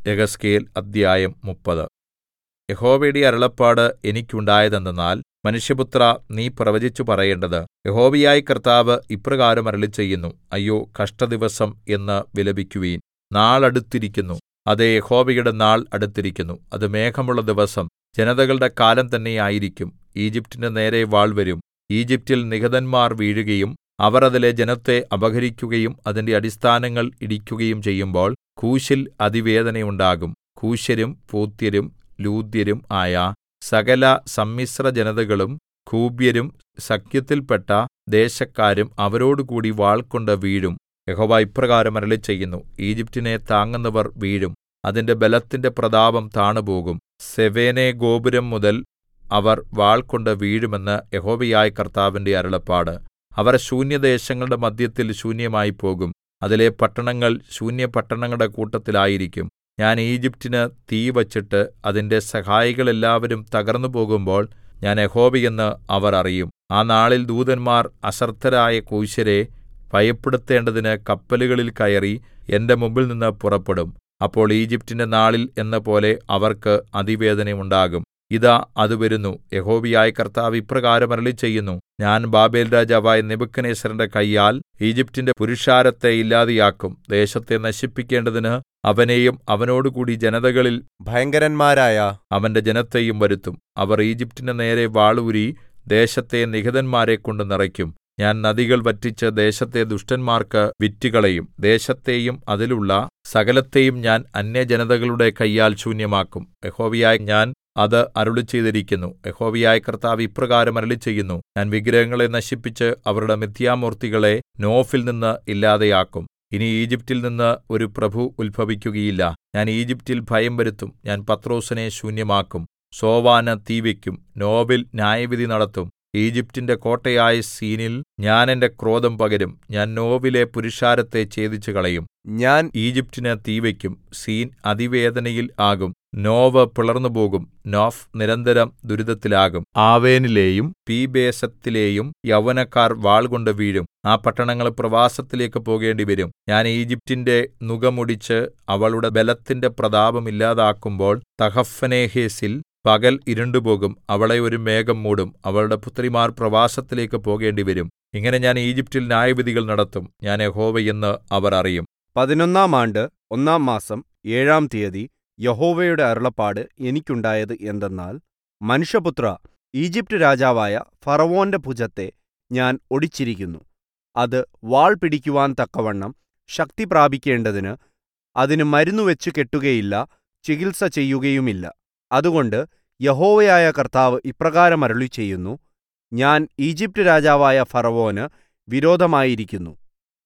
യെഹെസ്കേൽ അദ്ധ്യായം മുപ്പത് യഹോവയുടെ അരുളപ്പാട് എനിക്കുണ്ടായതെന്തെന്നാൽ മനുഷ്യപുത്രാ നീ പ്രവചിച്ചു പറയേണ്ടത് യഹോവയായ കർത്താവ് ഇപ്രകാരം അരുളിച്ചെയ്യുന്നു അയ്യോ കഷ്ടദിവസം എന്ന് വിലപിക്കുവിൻ നാൾ അടുത്തിരിക്കുന്നു അതേ യഹോവയുടെ നാൾ അടുത്തിരിക്കുന്നു അത് മേഘമുള്ള ദിവസം ജനതകളുടെ കാലം തന്നെ ആയിരിക്കും ഈജിപ്റ്റിന്റെ നേരെ വാൾ വരും ഈജിപ്റ്റിൽ നിഹതന്മാർ വീഴുകയും അവർ അതിലെ ജനത്തെ അപഹരിക്കുകയും അതിന്റെ അടിസ്ഥാനങ്ങൾ ഇടിക്കുകയും ചെയ്യുമ്പോൾ കൂശിൽ അതിവേദനയുണ്ടാകും കൂശ്യരും പൂത്യരും ലൂദ്യരും ആയ സകല സമ്മിശ്രജനതകളും കൂബ്യരും സഖ്യത്തിൽപ്പെട്ട ദേശക്കാരും അവരോടുകൂടി വാൾകൊണ്ട് വീഴും യഹോവ ഇപ്രകാരം അരുളിച്ചെയ്യുന്നു ഈജിപ്റ്റിനെ താങ്ങുന്നവർ വീഴും അതിന്റെ ബലത്തിന്റെ പ്രതാപം താണുപോകും സെവേനെ ഗോപുരം മുതൽ അവർ വാൾകൊണ്ട് വീഴുമെന്ന് യഹോവയായ കർത്താവിന്റെ അരുളപ്പാട് അവർ ശൂന്യദേശങ്ങളുടെ മദ്ധ്യത്തിൽ ശൂന്യമായിപ്പോകും അതിലെ പട്ടണങ്ങൾ ശൂന്യപട്ടണങ്ങളുടെ കൂട്ടത്തിലായിരിക്കും ഞാൻ ഈജിപ്റ്റിന് തീ വച്ചിട്ട് അതിന്റെ സഹായികളെല്ലാവരും തകർന്നുപോകുമ്പോൾ ഞാൻ യഹോവയെന്ന് അവർ അറിയും ആ നാളിൽ ദൂതന്മാർ അശ്രദ്ധരായ കൂശ്യരെ ഭയപ്പെടുത്തേണ്ടതിന് കപ്പലുകളിൽ കയറി എന്റെ മുമ്പിൽനിന്ന് പുറപ്പെടും അപ്പോൾ ഈജിപ്റ്റിന്റെ നാളിൽ എന്നപോലെ അവർക്ക് അതിവേദനയുണ്ടാകും ഇതാ അത് വരുന്നു യഹോവയായ കർത്താവ് ഇപ്രകാരം അരുളിച്ചെയ്യുന്നു ഞാൻ ബാബേൽരാജാവായ നെബൂഖദ്നേസരിന്റെ കയ്യാൽ ഈജിപ്റ്റിന്റെ പുരുഷാരത്തെ ഇല്ലാതെയാക്കും ദേശത്തെ നശിപ്പിക്കേണ്ടതിന് അവനെയും അവനോടുകൂടി ജനതകളിൽ ഭയങ്കരന്മാരായ അവന്റെ ജനത്തെയും വരുത്തും അവർ ഈജിപ്റ്റിന്റെ നേരെ വാളൂരി ദേശത്തെ നിഹതന്മാരെക്കൊണ്ട് നിറയ്ക്കും ഞാൻ നദികൾ വറ്റിച്ച് ദേശത്തെ ദുഷ്ടന്മാർക്ക് വിറ്റുകളയും ദേശത്തെയും അതിലുള്ള സകലത്തെയും ഞാൻ അന്യജനതകളുടെ കയ്യാൽ ശൂന്യമാക്കും യഹോവയായ ഞാൻ അത് അരുളിച്ചെയ്തിരിക്കുന്നു യഹോവയായ കർത്താവ് ഇപ്രകാരം അരുളിച്ചെയ്യുന്നു ഞാൻ വിഗ്രഹങ്ങളെ നശിപ്പിച്ച് അവരുടെ മിഥ്യാമൂർത്തികളെ നോഫിൽ നിന്ന് ഇല്ലാതെയാക്കും ഇനി ഈജിപ്റ്റിൽ നിന്ന് ഒരു പ്രഭു ഉത്ഭവിക്കുകയില്ല ഞാൻ ഈജിപ്റ്റിൽ ഭയം വരുത്തും ഞാൻ പത്രോസിനെ ശൂന്യമാക്കും സോവാന് തീവെക്കും നോബിൽ ന്യായവിധി നടത്തും ഈജിപ്റ്റിന്റെ കോട്ടയായ സീനിൽ ഞാൻ എന്റെ ക്രോധം പകരും ഞാൻ നോവിലെ പുരുഷാരത്തെ ഛേദിച്ചു കളയും ഞാൻ ഈജിപ്റ്റിന് തീവെക്കും സീൻ അതിവേദനയിൽ ആകും നോവ് പിളർന്നുപോകും നോഫ് നിരന്തരം ദുരിതത്തിലാകും ആവേനിലെയും പീബേസത്തിലെയും യൗവനക്കാർ വാൾകൊണ്ട് വീഴും ആ പട്ടണങ്ങൾ പ്രവാസത്തിലേക്ക് പോകേണ്ടിവരും ഞാൻ ഈജിപ്റ്റിന്റെ നുകമുടിച്ച് അവളുടെ ബലത്തിന്റെ പ്രതാപം ഇല്ലാതാക്കുമ്പോൾ തഹഫനേഹേസിൽ പകൽ ഇരുണ്ടുപോകും അവളെ ഒരു മേഘം മൂടും അവളുടെ പുത്രിമാർ പ്രവാസത്തിലേക്ക് പോകേണ്ടിവരും ഇങ്ങനെ ഞാൻ ഈജിപ്റ്റിൽ ന്യായവിധികൾ നടത്തും ഞാൻ യഹോവ എന്ന് അവർ അറിയും പതിനൊന്നാം ആണ്ട് ഒന്നാം മാസം ഏഴാം തീയതി യഹോവയുടെ അരുളപ്പാട് എനിക്കുണ്ടായത് എന്തെന്നാൽ മനുഷ്യപുത്ര ഈജിപ്റ്റ് രാജാവായ ഫറവോന്റെ ഭുജത്തെ ഞാൻ ഒടിച്ചിരിക്കുന്നു അത് വാൾ പിടിക്കുവാൻ തക്കവണ്ണം ശക്തി പ്രാപിക്കേണ്ടതിന് അതിന് മരുന്നുവെച്ചു കെട്ടുകയില്ല ചികിത്സ ചെയ്യുകയുമില്ല അതുകൊണ്ട് യഹോവയായ കർത്താവ് ഇപ്രകാരം അരുളിച്ചെയ്യുന്നു ഞാൻ ഈജിപ്റ്റ് രാജാവായ ഫറവോന് വിരോധമായിരിക്കുന്നു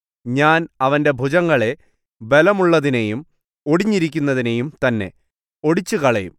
ഞാൻ അവന്റെ ഭുജങ്ങളെ ബലമുള്ളതിനെയും ഒടിഞ്ഞിരിക്കുന്നതിനെയും തന്നെ ഒടിച്ചുകളയും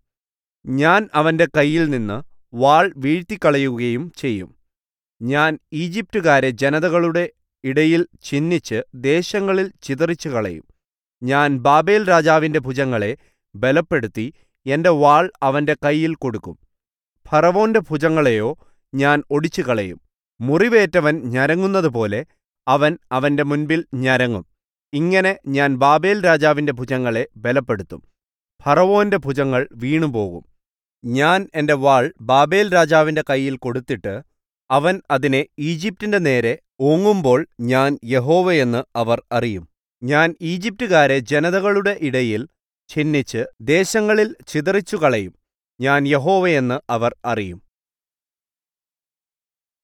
ഞാൻ അവന്റെ കയ്യിൽ നിന്ന് വാൾ വീഴ്ത്തിക്കളയുകയും ചെയ്യും ഞാൻ ഈജിപ്റ്റുകാരെ ജനതകളുടെ ഇടയിൽ ചിഹ്നിച്ച് ദേശങ്ങളിൽ ചിതറിച്ചുകളയും ഞാൻ ബാബേൽ രാജാവിന്റെ ഭുജങ്ങളെ ബലപ്പെടുത്തി എന്റെ വാൾ അവന്റെ കയ്യിൽ കൊടുക്കും ഫറവോന്റെ ഭുജങ്ങളെയോ ഞാൻ ഒടിച്ചുകളയും മുറിവേറ്റവൻ ഞരങ്ങുന്നതുപോലെ അവൻ അവന്റെ മുൻപിൽ ഞരങ്ങും ഇങ്ങനെ ഞാൻ ബാബേൽ രാജാവിന്റെ ഭുജങ്ങളെ ബലപ്പെടുത്തും ഫറവോന്റെ ഭുജങ്ങൾ വീണുപോകും ഞാൻ എന്റെ വാൾ ബാബേൽ രാജാവിന്റെ കയ്യിൽ കൊടുത്തിട്ട് അവൻ അതിനെ ഈജിപ്റ്റിന്റെ നേരെ ഓങ്ങുമ്പോൾ ഞാൻ യഹോവയെന്ന് അവർ അറിയും ഞാൻ ഈജിപ്റ്റുകാരെ ജനതകളുടെ ഇടയിൽ ഛിന്നിച്ച് ദേശങ്ങളിൽ ചിതറിച്ചുകളയും ഞാൻ യഹോവയെന്ന് അവർ അറിയും